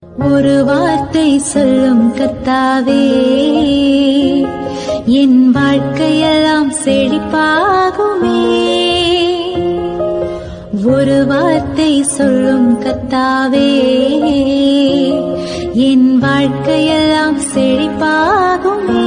ஒரு வார்த்தை சொல்லும் கத்தாவே என் வாழ்க்கையெல்லாம் செழிப்பாகுமே ஒரு வார்த்தை சொல்லும் கத்தாவே என் வாழ்க்கையெல்லாம் செழிப்பாகுமே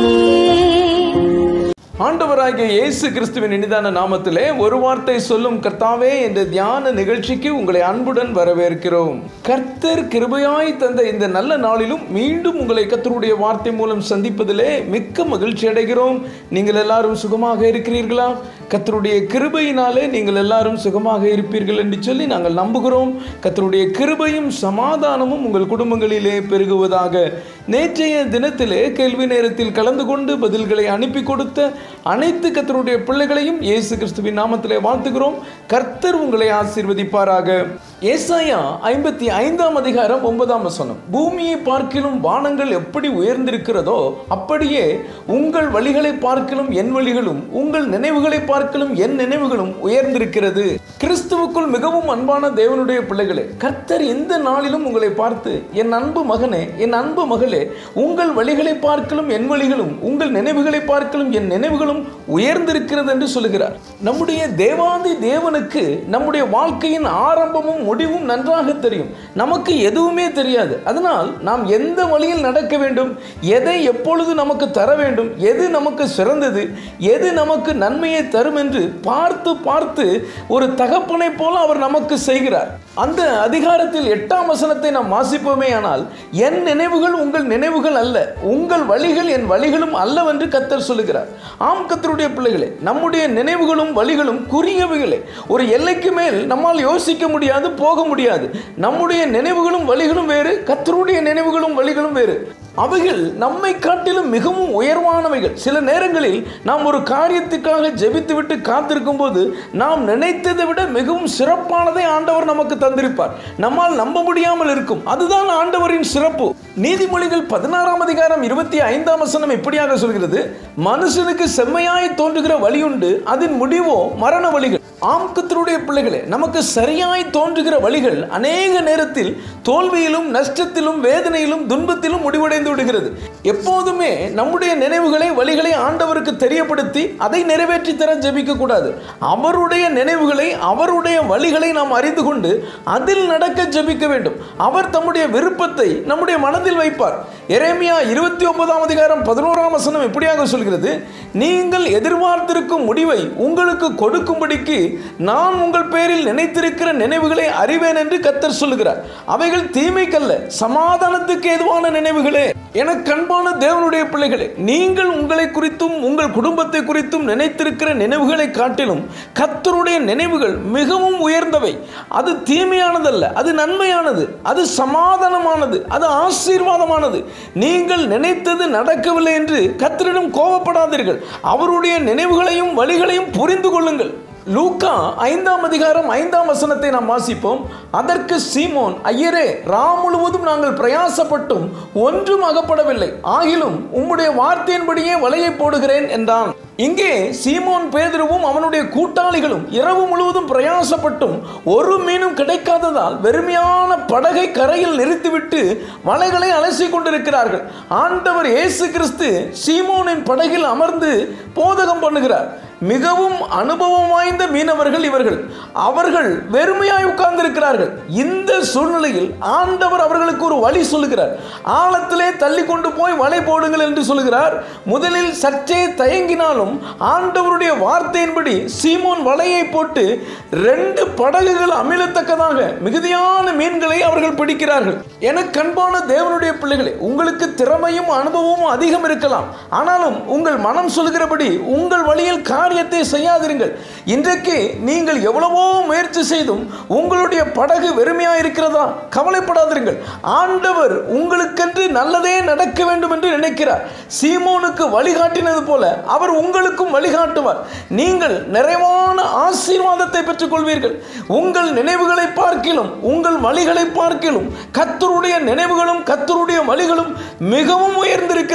ஆண்டவராகிய இயேசு கிறிஸ்துவின் இனிதான நாமத்திலே ஒரு வார்த்தை சொல்லும் கர்த்தாவே என்ற தியான நிகழ்ச்சிக்கு உங்களை அன்புடன் வரவேற்கிறோம் கர்த்தர் கிருபையாய் தந்த இந்த நல்ல நாளிலும் மீண்டும் உங்களை கர்த்தருடைய வார்த்தை மூலம் சந்திப்பதிலே மிக்க மகிழ்ச்சி அடைகிறோம் நீங்கள் எல்லாரும் சுகமாக இருக்கிறீர்களா கர்த்தருடைய கிருபையினாலே நீங்கள் எல்லாரும் சுகமாக இருப்பீர்கள் என்று சொல்லி நாங்கள் நம்புகிறோம் கர்த்தருடைய கிருபையும் சமாதானமும் உங்கள் குடும்பங்களிலே பெருகுவதாக நேற்றைய தினத்திலே கேள்வி நேரத்தில் கலந்து கொண்டு பதில்களை அனுப்பி கொடுத்த அனைத்து கர்த்தருடைய பிள்ளைகளையும் இயேசு கிறிஸ்துவின் நாமத்திலே வாழ்த்துகிறோம் கர்த்தர் உங்களை ஆசீர்வதிப்பாராக ஏசாயா ஐம்பத்தி ஐந்தாம் அதிகாரம் ஒன்பதாம் வசனம் பூமியை பார்க்கிலும் வானங்கள் எப்படி உயர்ந்திருக்கிறதோ அப்படியே உங்கள் வழிகளை பார்க்கிலும் என் வழிகளும் உங்கள் நினைவுகளை பார்க்கிலும் என் நினைவுகளும் உயர்ந்திருக்கிறது கிறிஸ்துவுக்குள் மிகவும் அன்பான தேவனுடைய பிள்ளைகளே கர்த்தர் எந்த நாளிலும் உங்களை பார்த்து என் அன்பு மகனே என் அன்பு மகளே உங்கள் வழிகளை பார்க்கலும் என் வழிகளும் உங்கள் நினைவுகளை பார்க்கலும் என் நினைவுகளும் உயர்ந்திருக்கிறது என்று சொல்லுகிறார் நம்முடைய தேவாதி தேவனுக்கு நம்முடைய வாழ்க்கையின் ஆரம்பமும் முடிவும் நன்றாக தெரியும் நமக்கு எதுவுமே தெரியாது அதனால் நாம் எந்த வழியில் நடக்க வேண்டும் எதை எப்பொழுது நமக்கு தர வேண்டும் எது நமக்கு சிறந்தது எது நமக்கு நன்மையை தரும் என்று பார்த்து பார்த்து ஒரு தகப்பனை போல அவர் நமக்கு செய்கிறார் அந்த அதிகாரத்தில் எட்டாம் வசனத்தை நாம் வாசிப்போமே ஆனால் என் நினைவுகள் உங்கள் நினைவுகள் அல்ல உங்கள் வழிகள் என் வழிகளும் அல்லவென்று கத்தர் சொல்லுகிறார் ஆம் கத்தருடைய பிள்ளைகளே நம்முடைய நினைவுகளும் வழிகளும் குறுகியவைகளே ஒரு எல்லைக்கு மேல் நம்மால் யோசிக்க முடியாது போக முடியாது நம்முடைய நினைவுகளும் வழிகளும் வேறு கத்தருடைய நினைவுகளும் வழிகளும் வேறு அவைகள் நம்மை காட்டிலும் மிகவும் உயர்வானவைகள் சில நேரங்களில் நாம் ஒரு காரியத்துக்காக ஜெபித்துவிட்டு காத்திருக்கும் போது நாம் நினைத்ததை விட மிகவும் சிறப்பானதை ஆண்டவர் நமக்கு தந்திருப்பார் நம்மால் நம்ப முடியாமல் இருக்கும் அதுதான் ஆண்டவரின் சிறப்பு நீதிமொழிகள் பதினாறாம் அதிகாரம் இருபத்தி ஐந்தாம் வசனம் இப்படியாக சொல்கிறது மனுஷனுக்கு செம்மையாய் தோன்றுகிற வழியுண்டு அதன் முடிவோ மரண வழிகள் ஆம் கத்தருடைய பிள்ளைகளே நமக்கு சரியாய் தோன்றுகிற வழிகள் அநேக நேரத்தில் தோல்வியிலும் நஷ்டத்திலும் வேதனையிலும் துன்பத்திலும் முடிவடைந்து விடுகிறது எப்போதுமே நம்முடைய நினைவுகளை வழிகளை ஆண்டவருக்கு தெரியப்படுத்தி அதை நிறைவேற்றி தர ஜெபிக்க கூடாது அவருடைய நினைவுகளை அவருடைய வழிகளை நாம் அறிந்து கொண்டு அதில் நடக்க ஜெபிக்க வேண்டும் அவர் தம்முடைய விருப்பத்தை நம்முடைய மனதில் வைப்பார் எரேமியா இருபத்தி ஒன்பதாம் அதிகாரம் பதினோராம் வசனம் இப்படியாக சொல்கிறது நீங்கள் எதிர்பார்த்திருக்கும் முடிவை உங்களுக்கு கொடுக்கும்படிக்கு நான் உங்கள் பேரில் நினைத்திருக்கிற நினைவுகளை அறிவேன் என்று கத்தர் சொல்லுகிறார் அவைகள் தீமைக்கல்ல சமாதானத்துக்கு ஏதுவான நினைவுகளே என கண்பான தேவனுடைய பிள்ளைகளே நீங்கள் உங்களை குறித்தும் உங்கள் குடும்பத்தை குறித்தும் நினைத்திருக்கிற நினைவுகளை காட்டிலும் கத்தருடைய நினைவுகள் மிகவும் உயர்ந்தவை அது தீமையானதல்ல அது நன்மையானது அது சமாதானமானது அது ஆசீர்வாதமானது நீங்கள் நினைத்தது நடக்கவில்லை என்று கத்தரிடம் கோபப்படாதீர்கள் அவருடைய நினைவுகளையும் வழிகளையும் புரிந்து கொள்ளுங்கள் லூக்கா ஐந்தாம் அதிகாரம் ஐந்தாம் வசனத்தை நாம் வாசிப்போம் அதற்கு சீமோன் ஐயரே ரா முழுவதும் நாங்கள் பிரயாசப்பட்டும் ஒன்றும் அகப்படவில்லை ஆகிலும் உம்முடைய வார்த்தையின்படியே வலையை போடுகிறேன் என்றான் இங்கே சீமோன் பேதுருவும் அவனுடைய கூட்டாளிகளும் இரவு முழுவதும் பிரயாசப்பட்டும் ஒரு மீனும் கிடைக்காததால் வெறுமையான படகை கரையில் நிறுத்திவிட்டு வலைகளை அலசி கொண்டிருக்கிறார்கள் ஆண்டவர் இயேசு கிறிஸ்து சீமோனின் படகில் அமர்ந்து போதகம் பண்ணுகிறார் மிகவும் அனுபவம் வாய்ந்த மீனவர்கள் இவர்கள் அவர்கள் வெறுமையாய் உட்கார்ந்திருக்கிறார்கள் இந்த சூழ்நிலையில் ஆண்டவர் அவர்களுக்கு ஒரு வழி சொல்லுகிறார் ஆழத்திலே தள்ளி கொண்டு போய் வலை போடுங்கள் என்று சொல்லுகிறார் முதலில் சற்றே தயங்கினாலும் ஆண்டவருடைய வார்த்தையின்படி சீமோன் வலையை போட்டு ரெண்டு படகுகள் அமிழத்தக்கதாக மிகுதியான மீன்களை அவர்கள் பிடிக்கிறார்கள் என கண்பான தேவனுடைய பிள்ளைகளே உங்களுக்கு திறமையும் அனுபவமும் அதிகம் இருக்கலாம் ஆனாலும் உங்கள் மனம் சொல்கிறபடி உங்கள் வழியில் காரியத்தை செய்யாதிருங்கள் இன்றைக்கு நீங்கள் எவ்வளவோ முயற்சி செய்தும் உங்களுடைய படகு வெறுமையாக இருக்கிறதா கவலைப்படாதிருங்கள் ஆண்டவர் உங்களுக்கென்று நல்லதே நடக்க வேண்டும் என்று நினைக்கிறார் சீமோனுக்கு வழிகாட்டினது போல அவர் உங்களுக்கும் வழிகாட்டுவார் நீங்கள் நிறைவான ஆசீர்வாதத்தை பெற்றுக் கொள்வீர்கள் உங்கள் நினைவுகளை பார்க்கிலும் உங்கள் வழிகளை பார்க்கிலும் கத்தருடைய நினைவுகளும் கத்தருடைய வழிகளும் மிகவும் உயர்ந்திருக்கிறது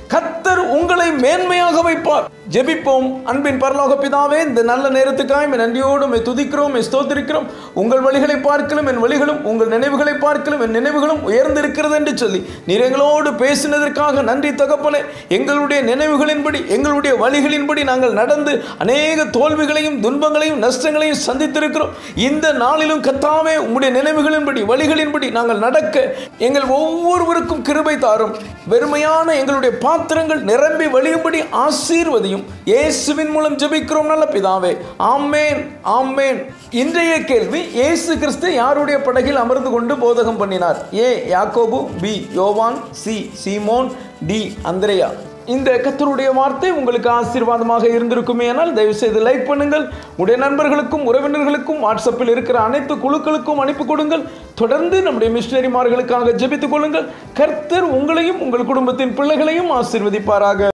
கர்த்தர் உங்களை மேன்மையாக வைப்பார் ஜெபிப்போம் அன்பின் பரலோக பிதாவே இந்த நல்ல நேரத்துக்காக என் நன்றியோடு உம்மை துதிக்கிறோம் உம்மை ஸ்தோத்திரிக்கிறோம் உங்கள் வழிகளை பார்க்கலும் என் வழிகளும் உங்கள் நினைவுகளை பார்க்கலும் என் நினைவுகளும் உயர்ந்திருக்கிறது என்று சொல்லி நீர் எங்களோடு பேசினதற்காக நன்றி தகப்பனே எங்களுடைய நினைவுகளின்படி எங்களுடைய வழிகளின்படி நாங்கள் நடந்து அநேக தோல்விகளையும் துன்பங்களையும் நஷ்டங்களையும் சந்தித்திருக்கிறோம் இந்த நாளிலும் கத்தாவே உம்முடைய நினைவுகளின்படி வழிகளின்படி நாங்கள் நடக்க எங்கள் ஒவ்வொருவருக்கும் கிருபை தாரும் வெறுமையான எங்களுடைய பாத்திரங்கள் நிரம்பி வழியும்படி ஆசீர்வதியும் இயேசுவின் மூலம் ஜெபிக்கிறோம் நல்ல பிதாவே ஆமேன் ஆமேன் இன்றைய கேள்வி இயேசு கிறிஸ்து யாருடைய படகில் அமர்ந்து கொண்டு போதகம் பண்ணினார் ஏ யாக்கோபு பி யோவான் சி சீமோன் டி அந்திரேயா இந்த கத்தருடைய வார்த்தை உங்களுக்கு ஆசீர்வாதமாக இருந்திருக்குமே ஆனால் தயவு செய்து லைக் பண்ணுங்கள் உடைய நண்பர்களுக்கும் உறவினர்களுக்கும் வாட்ஸ்அப்பில் இருக்கிற அனைத்து குழுக்களுக்கும் அனுப்பி கொடுங்கள் தொடர்ந்து நம்முடைய மிஷினரிமார்களுக்காக ஜெபித்துக் கொள்ளுங்கள் கர்த்தர் உங்களையும் உங்கள் குடும்பத்தின் பிள்ளைகளையும் ஆசீர்வதிப்பாராக